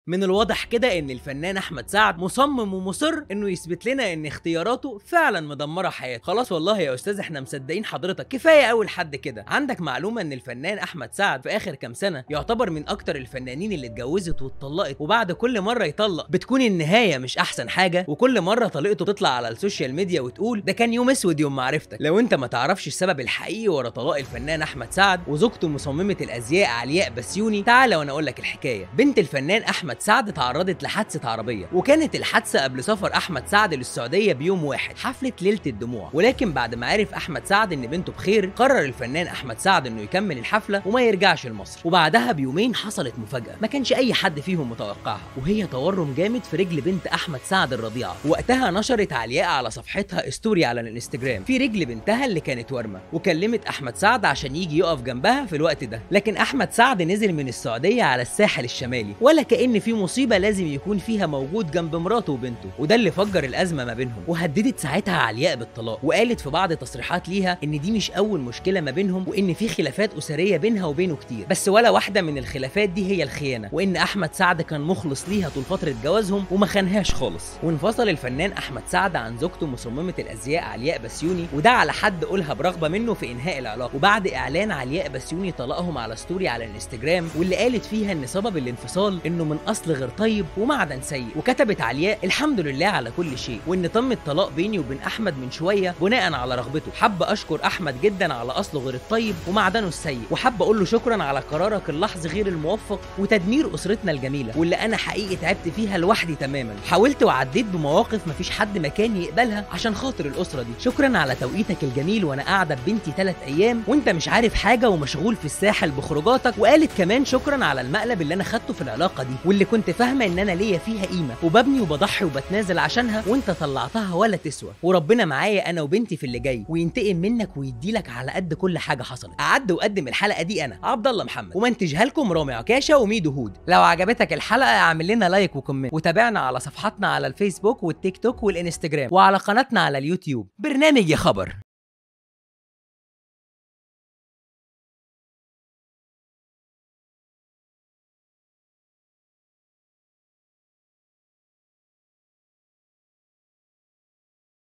من الواضح كده ان الفنان احمد سعد مصمم ومصر انه يثبت لنا ان اختياراته فعلا مدمره حياته خلاص والله يا استاذ احنا مصدقين حضرتك كفايه قوي لحد كده عندك معلومه ان الفنان احمد سعد في اخر كام سنه يعتبر من اكتر الفنانين اللي اتجوزت واتطلقت وبعد كل مره يطلق بتكون النهايه مش احسن حاجه وكل مره طليقته تطلع على السوشيال ميديا وتقول ده كان يوم اسود يوم معرفتك لو انت ما تعرفش السبب الحقيقي ورا طلاق الفنان احمد سعد وزوجته مصممه الازياء علياء بسيوني تعالى وانا اقول لك الحكايه بنت الفنان احمد سعد تعرضت لحادثه عربيه وكانت الحادثه قبل سفر احمد سعد للسعوديه بيوم واحد حفله ليله الدموع ولكن بعد ما عرف احمد سعد ان بنته بخير قرر الفنان احمد سعد انه يكمل الحفله وما يرجعش لمصر وبعدها بيومين حصلت مفاجاه ما كانش اي حد فيهم متوقعها وهي تورم جامد في رجل بنت احمد سعد الرضيعه وقتها نشرت علياء على صفحتها ستوري على الانستجرام في رجل بنتها اللي كانت ورمه وكلمت احمد سعد عشان يجي يقف جنبها في الوقت ده لكن احمد سعد نزل من السعوديه على الساحل الشمالي ولا كان في مصيبه لازم يكون فيها موجود جنب مراته وبنته وده اللي فجر الازمه ما بينهم وهددت ساعتها علياء بالطلاق وقالت في بعض تصريحات ليها ان دي مش اول مشكله ما بينهم وان في خلافات اسريه بينها وبينه كتير بس ولا واحده من الخلافات دي هي الخيانه وان احمد سعد كان مخلص ليها طول فتره جوازهم وما خانهاش خالص وانفصل الفنان احمد سعد عن زوجته مصممه الازياء علياء بسيوني وده على حد قولها برغبه منه في انهاء العلاقه وبعد اعلان علياء بسيوني طلاقهم على ستوري على الانستجرام واللي قالت فيها ان سبب الانفصال انه من اصل غير طيب ومعدن سيء وكتبت علياء الحمد لله على كل شيء وان تم الطلاق بيني وبين احمد من شويه بناء على رغبته حابه اشكر احمد جدا على اصله غير الطيب ومعدنه السيء وحابه اقول له شكرا على قرارك اللحظي غير الموفق وتدمير اسرتنا الجميله واللي انا حقيقي تعبت فيها لوحدي تماما حاولت وعديت بمواقف مفيش حد مكاني يقبلها عشان خاطر الاسره دي شكرا على توقيتك الجميل وانا قاعده ببنتي ثلاث ايام وانت مش عارف حاجه ومشغول في الساحل بخروجاتك وقالت كمان شكرا على المقلب اللي انا خدته في العلاقه دي واللي كنت فاهمه ان انا ليا فيها قيمه وببني وبضحي وبتنازل عشانها وانت طلعتها ولا تسوى وربنا معايا انا وبنتي في اللي جاي وينتقم منك ويديلك على قد كل حاجه حصلت اعد واقدم الحلقه دي انا عبد الله محمد ومنتجها لكم رامي عكاشه وميدو هود لو عجبتك الحلقه اعمل لنا لايك وكومنت وتابعنا على صفحاتنا على الفيسبوك والتيك توك والانستجرام وعلى قناتنا على اليوتيوب برنامج يا خبر